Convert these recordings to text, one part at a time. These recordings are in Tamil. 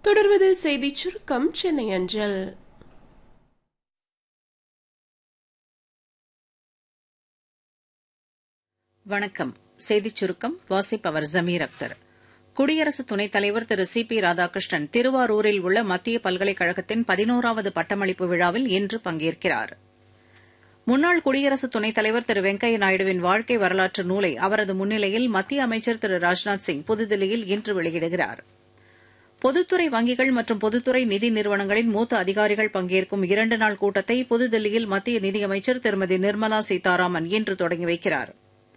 தொடர்வது செய்திச் சுருக்கம் சென்னை அஞ்சல் வணக்கம் செய்திச் சுருக்கம் வாசிப்பவர் ஜமீர் அக்தர் குடியரசு துணைத் தலைவர் திரு சி பி ராதாகிருஷ்ணன் திருவாரூரில் உள்ள மத்திய பல்கலைக்கழகத்தின் பதினோராவது பட்டமளிப்பு விழாவில் இன்று பங்கேற்கிறார் முன்னாள் குடியரசு துணைத் தலைவர் திரு வெங்கையா நாயுடுவின் வாழ்க்கை வரலாற்று நூலை அவரது முன்னிலையில் மத்திய அமைச்சர் திரு ராஜ்நாத் சிங் புதுதில்லியில் இன்று வெளியிடுகிறார் பொதுத்துறை வங்கிகள் மற்றும் பொதுத்துறை நிதி நிறுவனங்களின் மூத்த அதிகாரிகள் பங்கேற்கும் இரண்டு நாள் கூட்டத்தை புதுதில்லியில் மத்திய நிதியமைச்சர் திருமதி நிர்மலா சீதாராமன் இன்று தொடங்கி வைக்கிறாா்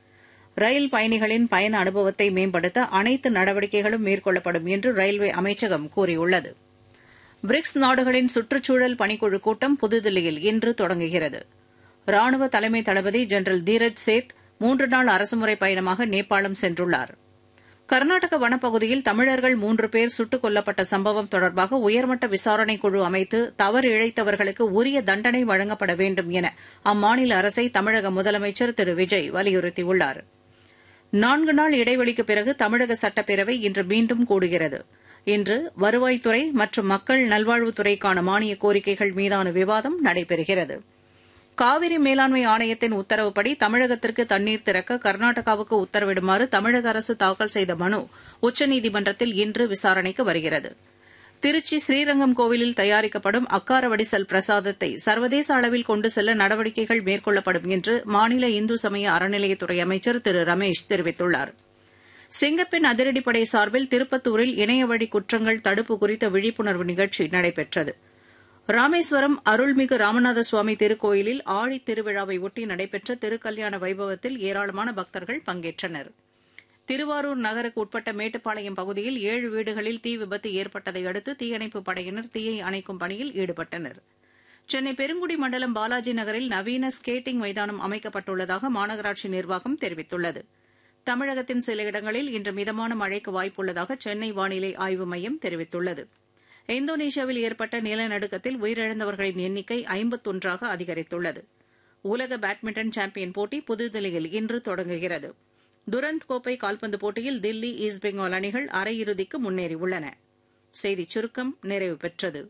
ரயில் பயணிகளின் பயண அனுபவத்தை மேம்படுத்த அனைத்து நடவடிக்கைகளும் மேற்கொள்ளப்படும் என்று ரயில்வே அமைச்சகம் கூறியுள்ளது பிரிக்ஸ் நாடுகளின் சுற்றுச்சூழல் பணிக்குழு கூட்டம் புதுதில்லியில் இன்று தொடங்குகிறது ராணுவ தலைமை தளபதி ஜெனரல் தீரஜ் சேத் மூன்று நாள் அரசுமுறை பயணமாக நேபாளம் சென்றுள்ளார் கர்நாடக வனப்பகுதியில் தமிழர்கள் மூன்று பேர் சுட்டுக் கொல்லப்பட்ட சம்பவம் தொடர்பாக உயர்மட்ட விசாரணைக் குழு அமைத்து தவறு இழைத்தவர்களுக்கு உரிய தண்டனை வழங்கப்பட வேண்டும் என அம்மாநில அரசை தமிழக முதலமைச்சர் திரு விஜய் வலியுறுத்தியுள்ளாா் நான்கு நாள் இடைவெளிக்கு பிறகு தமிழக சட்டப்பேரவை இன்று மீண்டும் கூடுகிறது இன்று வருவாய்த்துறை மற்றும் மக்கள் நல்வாழ்வுத்துறைக்கான மானிய கோரிக்கைகள் மீதான விவாதம் நடைபெறுகிறது காவிரி மேலாண்மை ஆணையத்தின் உத்தரவுப்படி தமிழகத்திற்கு தண்ணீர் திறக்க கர்நாடகாவுக்கு உத்தரவிடுமாறு தமிழக அரசு தாக்கல் செய்த மனு உச்சநீதிமன்றத்தில் இன்று விசாரணைக்கு வருகிறது திருச்சி ஸ்ரீரங்கம் கோவிலில் தயாரிக்கப்படும் அக்கார வடிசல் பிரசாதத்தை சர்வதேச அளவில் கொண்டு செல்ல நடவடிக்கைகள் மேற்கொள்ளப்படும் என்று மாநில இந்து சமய அறநிலையத்துறை அமைச்சர் திரு ரமேஷ் தெரிவித்துள்ளார் சிங்கப்பெண் அதிரடிப்படை சார்பில் திருப்பத்தூரில் இணையவழி குற்றங்கள் தடுப்பு குறித்த விழிப்புணர்வு நிகழ்ச்சி நடைபெற்றது ராமேஸ்வரம் அருள்மிகு ராமநாத சுவாமி திருக்கோயிலில் ஆழித் திருவிழாவை ஒட்டி நடைபெற்ற திருக்கல்யாண வைபவத்தில் ஏராளமான பக்தர்கள் பங்கேற்றனா் திருவாரூர் நகருக்கு உட்பட்ட மேட்டுப்பாளையம் பகுதியில் ஏழு வீடுகளில் தீ விபத்து ஏற்பட்டதை அடுத்து தீயணைப்புப் படையினர் தீயை அணைக்கும் பணியில் ஈடுபட்டனர் சென்னை பெருங்குடி மண்டலம் பாலாஜி நகரில் நவீன ஸ்கேட்டிங் மைதானம் அமைக்கப்பட்டுள்ளதாக மாநகராட்சி நிர்வாகம் தெரிவித்துள்ளது தமிழகத்தின் சில இடங்களில் இன்று மிதமான மழைக்கு வாய்ப்புள்ளதாக சென்னை வானிலை ஆய்வு மையம் தெரிவித்துள்ளது இந்தோனேஷியாவில் ஏற்பட்ட நிலநடுக்கத்தில் உயிரிழந்தவர்களின் எண்ணிக்கை ஐம்பத்தொன்றாக அதிகரித்துள்ளது உலக பேட்மிண்டன் சாம்பியன் போட்டி புதுதில்லியில் இன்று தொடங்குகிறது துரந்த் கோப்பை கால்பந்து போட்டியில் தில்லி ஈஸ்ட் பெங்கால் அணிகள் அரையிறுதிக்கு முன்னேறியுள்ளன செய்திச் சுருக்கம் நிறைவு பெற்றது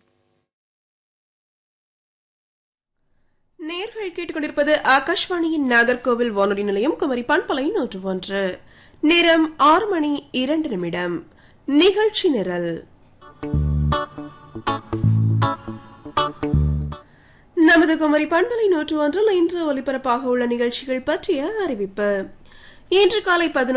நேர்கள் கேட்டுக்கொண்டிருப்பது ஆகாஷ்வாணியின் நாகர்கோவில் வானொலி நிலையம் குமரி பண்பலை நூற்று ஒன்று நேரம் ஆறு மணி இரண்டு நிமிடம் நிகழ்ச்சி நிரல் நமது குமரி பண்பலை நூற்று ஒன்றில் இன்று ஒலிபரப்பாக உள்ள நிகழ்ச்சிகள் பற்றிய அறிவிப்பு இன்று காலை பதினொன்று